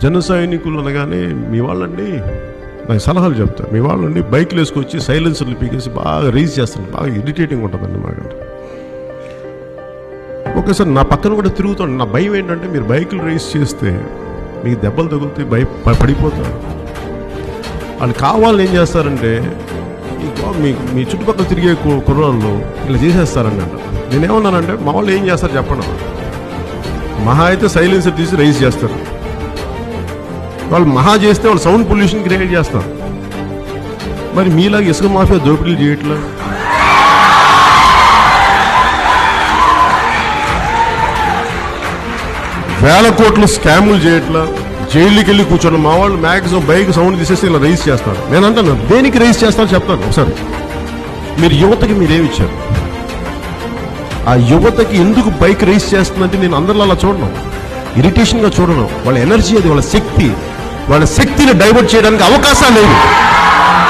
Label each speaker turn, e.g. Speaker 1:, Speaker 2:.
Speaker 1: జన సైనికులు అనగానే మీ వాళ్ళండి నాకు సలహాలు చెప్తారు మీ వాళ్ళండి బైక్లు వేసుకొచ్చి సైలెన్సర్లు పీకేసి బాగా రీజ్ చేస్తారు బాగా ఇరిటేటింగ్ ఉంటుందండి మాకంటే ఒకేసారి నా పక్కన కూడా తిరుగుతాడు నా భయం ఏంటంటే మీరు బైకులు రేస్ చేస్తే మీకు దెబ్బలు తగులుతాయి భయ ప- పడిపోతారు వాళ్ళు కావాలని ఏం చేస్తారంటే ఈ గో- మీ మీ చుట్టుపక్కల తిరిగే కు- కుర్రాళ్ళు ఇలా చేసేస్తారండి అంట నేనేమన్నానంటే మా వాళ్ళు ఏం చేస్తారు చెప్పండి మహా అయితే సైలెన్సర్ తీసి రైజ్ చేస్తారు వాళ్ళు మహా చేస్తే వాళ్ళు సౌండ్ పొల్యూషన్ క్రియేట్ చేస్తారు మరి మీలాగా ఇసుక మాఫియా దోపిడీలు చేయట్లా వేల కోట్లు స్కాములు చేయట్లా జైలుకి వెళ్ళి కూర్చోండి మా వాళ్ళు మ్యాక్సిమం బైక్ సౌండ్ తీసేసి ఇలా రైస్ చేస్తారు నేను అంటాను దేనికి రైస్ చేస్తారో చెప్తాను ఒకసారి మీరు యువతకి మీరేమి ఇచ్చారు ఆ యువతకి ఎందుకు బైక్ రేస్ చేస్తుందంటే నేను అందరిలో అలా చూడను ఇరిటేషన్గా చూడను వాళ్ళ ఎనర్జీ అది వాళ్ళ శక్తి వాళ్ళ శక్తిని డైవర్ట్ చేయడానికి అవకాశాలు లేవు